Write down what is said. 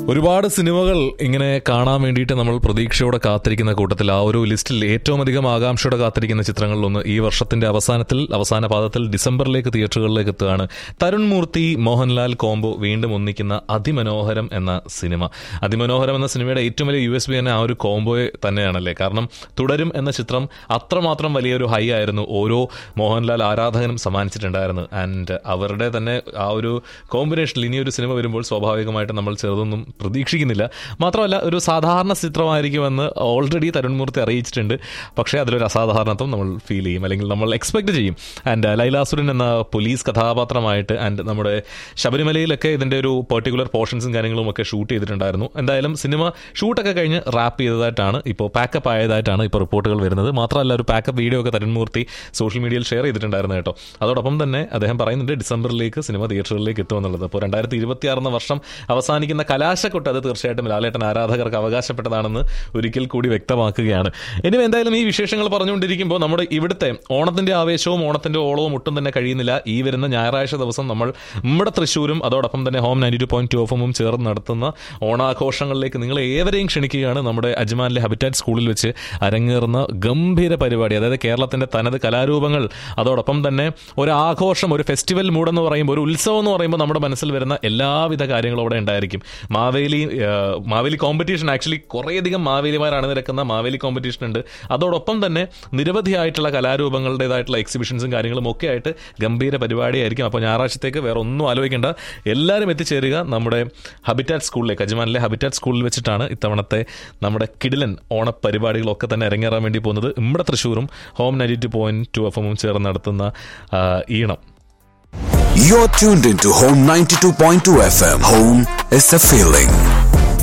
ഒരുപാട് സിനിമകൾ ഇങ്ങനെ കാണാൻ വേണ്ടിയിട്ട് നമ്മൾ പ്രതീക്ഷയോടെ കാത്തിരിക്കുന്ന കൂട്ടത്തിൽ ആ ഒരു ലിസ്റ്റിൽ ഏറ്റവും അധികം ആകാംക്ഷയോടെ കാത്തിരിക്കുന്ന ചിത്രങ്ങളിലൊന്ന് ഈ വർഷത്തിന്റെ അവസാനത്തിൽ അവസാന പാദത്തിൽ ഡിസംബറിലേക്ക് തിയേറ്ററുകളിലേക്ക് എത്തുകയാണ് തരുൺ മൂർത്തി മോഹൻലാൽ കോംബോ വീണ്ടും ഒന്നിക്കുന്ന അതിമനോഹരം എന്ന സിനിമ അതിമനോഹരം എന്ന സിനിമയുടെ ഏറ്റവും വലിയ യു എസ് ബി തന്നെ ആ ഒരു കോംബോയെ തന്നെയാണല്ലേ കാരണം തുടരും എന്ന ചിത്രം അത്രമാത്രം വലിയൊരു ഹൈ ആയിരുന്നു ഓരോ മോഹൻലാൽ ആരാധകനും സമ്മാനിച്ചിട്ടുണ്ടായിരുന്നു ആൻഡ് അവരുടെ തന്നെ ആ ഒരു കോമ്പിനേഷനിൽ ഇനിയൊരു സിനിമ വരുമ്പോൾ സ്വാഭാവികമായിട്ടും നമ്മൾ ചെറുതൊന്നും പ്രതീക്ഷിക്കുന്നില്ല മാത്രമല്ല ഒരു സാധാരണ ചിത്രമായിരിക്കുമെന്ന് ഓൾറെഡി തരുൺമൂർത്തി അറിയിച്ചിട്ടുണ്ട് പക്ഷേ അതിലൊരു അസാധാരണത്വം നമ്മൾ ഫീൽ ചെയ്യും അല്ലെങ്കിൽ നമ്മൾ എക്സ്പെക്ട് ചെയ്യും ആൻഡ് ലൈലാസുരൻ എന്ന പോലീസ് കഥാപാത്രമായിട്ട് ആൻഡ് നമ്മുടെ ശബരിമലയിലൊക്കെ ഇതിൻ്റെ ഒരു പെർട്ടിക്കുലർ പോർഷൻസും കാര്യങ്ങളും ഒക്കെ ഷൂട്ട് ചെയ്തിട്ടുണ്ടായിരുന്നു എന്തായാലും സിനിമ ഷൂട്ടൊക്കെ കഴിഞ്ഞ് റാപ്പ് ചെയ്തതായിട്ടാണ് ഇപ്പോൾ പാക്കപ്പ് ആയതായിട്ടാണ് ഇപ്പോൾ റിപ്പോർട്ടുകൾ വരുന്നത് മാത്രമല്ല ഒരു പാക്കപ്പ് വീഡിയോ ഒക്കെ തരുൺമൂർത്തി സോഷ്യൽ മീഡിയയിൽ ഷെയർ ചെയ്തിട്ടുണ്ടായിരുന്നു കേട്ടോ അതോടൊപ്പം തന്നെ അദ്ദേഹം പറയുന്നുണ്ട് ഡിസംബറിലേക്ക് സിനിമ തിയേറ്ററുകളിലേക്ക് എത്തുമെന്നുള്ളത് അപ്പോൾ രണ്ടായിരത്തി ഇരുപത്തിയാറെന്ന വർഷം അവസാനിക്കുന്ന കലാശക്കൊട്ട് അത് തീർച്ചയായിട്ടും ലാലേട്ടൻ ആരാധകർക്ക് അവകാശപ്പെട്ടതാണെന്ന് ഒരിക്കൽ കൂടി വ്യക്തമാക്കുകയാണ് ഇനി എന്തായാലും ഈ വിശേഷങ്ങൾ പറഞ്ഞുകൊണ്ടിരിക്കുമ്പോൾ നമ്മുടെ ഇവിടുത്തെ ഓണത്തിന്റെ ആവേശവും ഓണത്തിന്റെ ഓളവും ഒട്ടും തന്നെ കഴിയുന്നില്ല ഈ വരുന്ന ഞായറാഴ്ച ദിവസം നമ്മൾ നമ്മുടെ തൃശ്ശൂരും അതോടൊപ്പം തന്നെ home ninety two point two എഫും ചേർന്ന് നടത്തുന്ന ഓണാഘോഷങ്ങളിലേക്ക് നിങ്ങൾ ഏവരെയും ക്ഷണിക്കുകയാണ് നമ്മുടെ അജ്മാനിലെ ഹബിറ്റാറ്റ് സ്കൂളിൽ വെച്ച് അരങ്ങേറുന്ന ഗംഭീര പരിപാടി അതായത് കേരളത്തിന്റെ തനത് കലാരൂപങ്ങൾ അതോടൊപ്പം തന്നെ ഒരു ആഘോഷം ഒരു ഫെസ്റ്റിവൽ മൂഡ് എന്ന് പറയുമ്പോൾ ഒരു ഉത്സവം എന്ന് പറയുമ്പോൾ നമ്മുടെ മനസ്സിൽ വരുന്ന എല്ലാവിധ കാര്യങ്ങളും അവിടെ ഉണ്ടായിരിക്കും മാവേലി ആ, മാവേലി കോമ്പറ്റീഷൻ ആക്ച്വലി കുറേയധികം മാവേലിമാരാണ് നിരക്കുന്ന മാവേലി കോമ്പറ്റീഷൻ ഉണ്ട് അതോടൊപ്പം തന്നെ നിരവധിയായിട്ടുള്ള കലാരൂപങ്ങളുടേതായിട്ടുള്ള എക്സിബിഷൻസും കാര്യങ്ങളും ഒക്കെ ആയിട്ട് ഗംഭീര പരിപാടിയായിരിക്കും അപ്പോൾ ഞായറാഴ്ചത്തേക്ക് വേറെ ഒന്നും ആലോചിക്കേണ്ട എല്ലാവരും എത്തിച്ചേരുക നമ്മുടെ ഹബിറ്റാറ്റ് സ്കൂളിലേക്ക് അജ്മാനിലെ ഹബിറ്റാറ്റ് സ്കൂളിൽ വെച്ചിട്ടാണ് ഇത്തവണത്തെ നമ്മുടെ കിടിലൻ ഓണപരിപാടികളൊക്കെ തന്നെ അരങ്ങേറാൻ വേണ്ടി പോകുന്നത് നമ്മുടെ തൃശ്ശൂരും home ninety two point two F എമ്മും ചേർന്ന് നടത്തുന്ന ആ, ഈണം You're tuned into Home 92.2 FM. Home is a feeling.